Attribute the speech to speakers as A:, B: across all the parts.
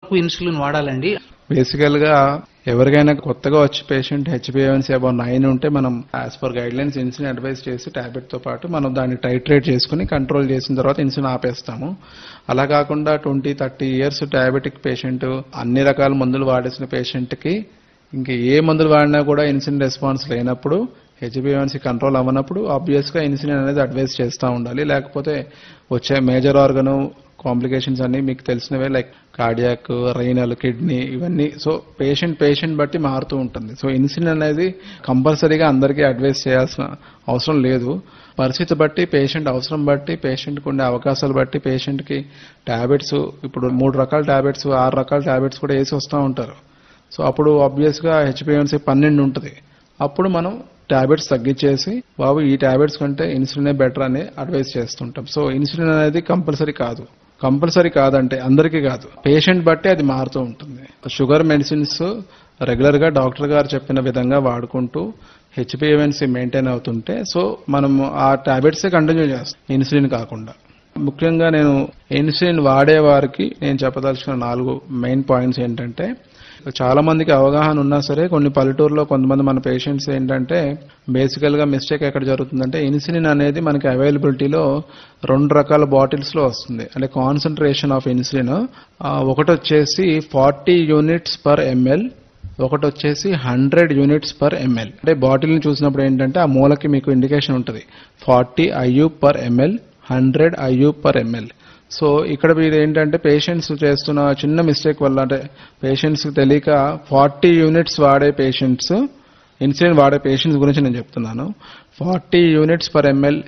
A: Insulin వాడాలండి
B: బేసికల్ గా ఎవరికైనా కొత్తగా వచ్చి పేషెంట్ హెచ్బిఎన్సీ అబౌ నైన్ ఉంటే మనం as per guidelines insulin advice చేసి టాబ్లెట్ తో పాటు మనం దాన్ని టైట్రేట్ చేసుకుని కంట్రోల్ చేసిన తర్వాత ఇన్సులిన్ ఆపేస్తాము అలా కాకుండా twenty thirty years diabetic patient అన్ని రకాల మందులు వాడేసిన పేషెంట్ కి ఇంకా ఏ మందులు వాడినా కూడా ఇన్సులిన్ రెస్పాన్స్ లేనప్పుడు హెచ్బిఎన్సీ కంట్రోల్ అవ్వనప్పుడు ఆబ్వియస్ గా ఇన్సులిన్ అనేది అడ్వైస్ చేస్తూ ఉండాలి లేకపోతే వచ్చే మేజర్ ఆర్గన్ కాంప్లికేషన్స్ అన్ని మీకు తెలిసినవే లైక్ కార్డియాక్ రైనల్ కిడ్నీ ఇవన్నీ సో పేషెంట్ పేషెంట్ బట్టి మారుతూ ఉంటుంది సో ఇన్సులిన్ అనేది కంపల్సరీగా అందరికీ అడ్వైస్ చేయాల్సిన అవసరం లేదు పరిస్థితి బట్టి పేషెంట్ అవసరం బట్టి పేషెంట్కి ఉండే అవకాశాలు బట్టి పేషెంట్కి టాబ్లెట్స్ ఇప్పుడు మూడు రకాల టాబ్లెట్స్ ఆరు రకాల టాబ్లెట్స్ కూడా వేసి వస్తూ ఉంటారు సో అప్పుడు ఆబ్వియస్గా హెచ్పిఎన్సీ పన్నెండు ఉంటుంది అప్పుడు మనం టాబ్లెట్స్ తగ్గించేసి బాబు ఈ టాబ్లెట్స్ కంటే ఇన్సులినే బెటర్ అని అడ్వైస్ చేస్తుంటాం సో ఇన్సులిన్ అనేది కంపల్సరీ కాదు కంపల్సరీ కాదంటే అందరికీ కాదు పేషెంట్ బట్టి అది మారుతూ ఉంటుంది షుగర్ మెడిసిన్స్ రెగ్యులర్ గా డాక్టర్ గారు చెప్పిన విధంగా వాడుకుంటూ హెచ్పిఎన్సీ మెయింటైన్ అవుతుంటే సో మనం ఆ టాబ్లెట్స్ కంటిన్యూ చేస్తాం ఇన్సులిన్ కాకుండా ముఖ్యంగా నేను ఇన్సులిన్ వాడే వారికి నేను చెప్పదలుచుకున్న నాలుగు మెయిన్ పాయింట్స్ ఏంటంటే చాలా మందికి అవగాహన ఉన్నా సరే కొన్ని పల్లెటూరులో కొంతమంది మన పేషెంట్స్ ఏంటంటే బేసికల్ గా మిస్టేక్ ఎక్కడ జరుగుతుందంటే ఇన్సులిన్ అనేది మనకి అవైలబిలిటీలో రెండు రకాల బాటిల్స్ లో వస్తుంది అంటే కాన్సన్ట్రేషన్ ఆఫ్ ఇన్సులిన్ ఒకటి వచ్చేసి ఫార్టీ యూనిట్స్ పర్ ఎంఎల్ ఒకటి వచ్చేసి హండ్రెడ్ యూనిట్స్ పర్ ఎంఎల్ అంటే బాటిల్ని చూసినప్పుడు ఏంటంటే ఆ మూలకి మీకు ఇండికేషన్ ఉంటుంది forty IU per ML hundred IU per ML so ఇక్కడ మీరు ఏంటంటే పేషెంట్స్ చేస్తున్న చిన్న మిస్టేక్ వల్ల అంటే పేషెంట్స్ తెలియక ఫార్టీ యూనిట్స్ వాడే పేషెంట్స్ ఇన్సులిన్ వాడే పేషెంట్స్ గురించి నేను చెప్తున్నాను forty units per ML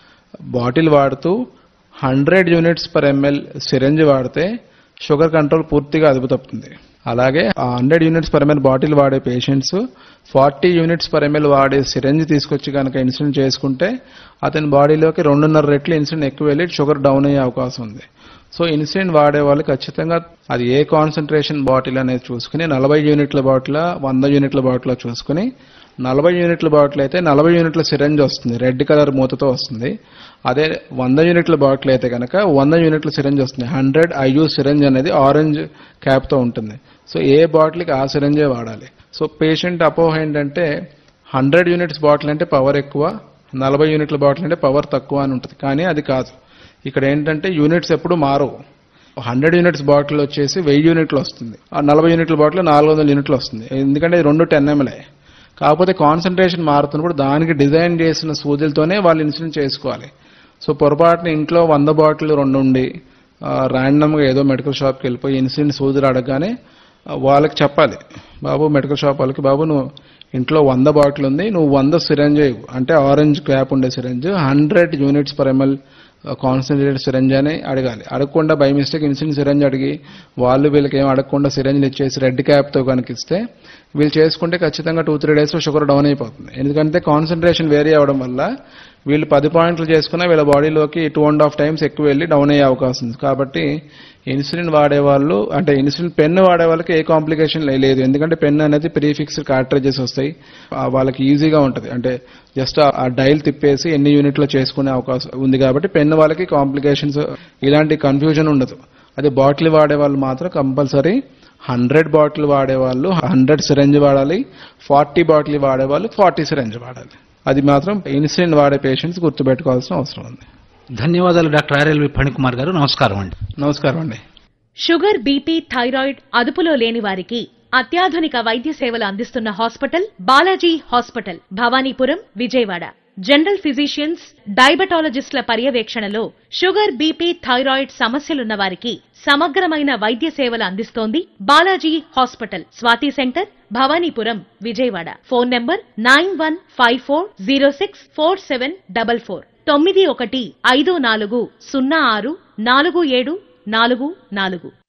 B: bottle వాడుతూ hundred units per ML syringe వాడితే షుగర్ కంట్రోల్ పూర్తిగా అదుపు తప్పుతుంది అలాగే ఆ hundred units per ML bottle వాడే patients forty units per ML వాడే సిరంజ్ తీసుకొచ్చి కనుక ఇన్సులిన్ చేసుకుంటే అతని బాడీలోకి రెండున్నర రెట్లు ఇన్సులిన్ ఎక్కువ వెళ్ళి షుగర్ డౌన్ అయ్యే అవకాశం ఉంది సో ఇన్సులిన్ వాడే వాళ్ళు ఖచ్చితంగా అది ఏ కాన్సన్ట్రేషన్ బాటిల్ అనేది చూసుకుని నలభై యూనిట్ల బాటిల్ వంద యూనిట్ల బాటిల్ చూసుకుని నలభై యూనిట్ల బాటిల్ అయితే నలభై యూనిట్ల సిరంజ్ వస్తుంది రెడ్ కలర్ మూతతో వస్తుంది అదే వంద యూనిట్ల బాటిల్ అయితే కనుక వంద యూనిట్ల సిరంజ్ వస్తుంది హండ్రెడ్ ఐయు సిరంజ్ అనేది ఆరెంజ్ క్యాప్తో ఉంటుంది సో ఏ బాటిల్కి ఆ సిరంజే వాడాలి సో పేషెంట్ అపోహ ఏంటంటే హండ్రెడ్ యూనిట్స్ బాటిల్ అంటే పవర్ ఎక్కువ నలభై యూనిట్ల బాటిల్ అంటే పవర్ తక్కువ అని ఉంటుంది కానీ అది కాదు ఇక్కడ ఏంటంటే యూనిట్స్ ఎప్పుడు మారవు హండ్రెడ్ యూనిట్స్ బాటిల్ వచ్చేసి వెయ్యి యూనిట్లు వస్తుంది ఆ నలభై యూనిట్ల బాటిల్ నాలుగు వందల యూనిట్లు వస్తుంది ఎందుకంటే ఇది రెండు టెన్ ఎంఎల్ఏ కాకపోతే కాన్సన్ట్రేషన్ మారుతున్నప్పుడు దానికి డిజైన్ చేసిన సూదులతోనే వాళ్ళు ఇన్సులిన్ చేసుకోవాలి సో పొరపాటున ఇంట్లో వంద బాటిల్ రెండు ఉండి ర్యాండమ్గా ఏదో మెడికల్ షాప్కి వెళ్ళిపోయి ఇన్సులిన్ సూదులు అడగగానే ఆ, వాళ్ళకి చెప్పాలి బాబు మెడికల్ షాప్ వాళ్ళకి బాబు నువ్వు ఇంట్లో వంద బాటిల్ ఉంది నువ్వు వంద సిరంజ్ ఇవ్వు. అంటే ఆరెంజ్ క్యాప్ ఉండే syringe hundred units per ML concentrated syringe అని అడగాలి అడగకుండా బై మిస్టేక్ ఇన్సులిన్ సిరంజ్ అడిగి వాళ్ళు వీళ్ళకి ఏం అడగకుండా సిరంజ్లు ఇచ్చేసి రెడ్ క్యాప్తో కనుక ఇస్తే వీళ్ళు చేసుకుంటే ఖచ్చితంగా టూ త్రీ డేస్లో షుగర్ డౌన్ అయిపోతుంది ఎందుకంటే కాన్సన్ట్రేషన్ వేరీ అవ్వడం వల్ల వీళ్ళు పది పాయింట్లు చేసుకున్నా వీళ్ళ బాడీలోకి టూ అండ్ హాఫ్ టైమ్స్ ఎక్కువ వెళ్ళి డౌన్ అయ్యే అవకాశం ఉంది కాబట్టి ఇన్సులిన్ వాడే వాళ్ళు అంటే ఇన్సులిన్ పెన్ వాడే వాళ్ళకి ఏ కాంప్లికేషన్ లేదు ఎందుకంటే పెన్ అనేది ప్రీఫిక్స్డ్ కార్ట్రేజెస్ వస్తాయి ఆ వాళ్ళకి ఈజీగా ఉంటుంది అంటే జస్ట్ ఆ డైల్ తిప్పేసి ఎన్ని యూనిట్లో చేసుకునే అవకాశం ఉంది కాబట్టి పెన్ వాళ్ళకి కాంప్లికేషన్స్ ఇలాంటి కన్ఫ్యూజన్ ఉండదు అదే బాటిల్ వాడే వాళ్ళు మాత్రం కంపల్సరీ హండ్రెడ్ బాటిల్ వాడే వాళ్ళు హండ్రెడ్ సిరంజ్ వాడాలి ఫార్టీ బాటిల్ వాడే వాళ్ళు ఫార్టీ సిరంజ్ వాడాలి అది మాత్రం ఇన్సులిన్ వాడే పేషెంట్స్ గుర్తుపెట్టుకోవాల్సిన అవసరం ఉంది
A: ధన్యవాదాలు డాక్టర్ ఆర్ఎల్వి ఫణికుమార్ గారు నమస్కారం అండి
B: నమస్కారం అండి
C: షుగర్ బీపీ థైరాయిడ్ అదుపులో లేని వారికి అత్యాధునిక వైద్య సేవలు అందిస్తున్న hospital Balaji hospital Bhavanipuram Vijayawada general physicians డయాబెటాలజిస్టుల పర్యవేక్షణలో షుగర్ బీపీ థైరాయిడ్ సమస్యలున్న వారికి సమగ్రమైన వైద్య సేవలు అందిస్తోంది Balaji hospital Swathi centre Bhavanipuram Vijayawada phone number nine one five four zero six four seven double four తొమ్మిది ఒకటి ఐదు నాలుగు సున్నా ఆరు నాలుగు ఏడు నాలుగు నాలుగు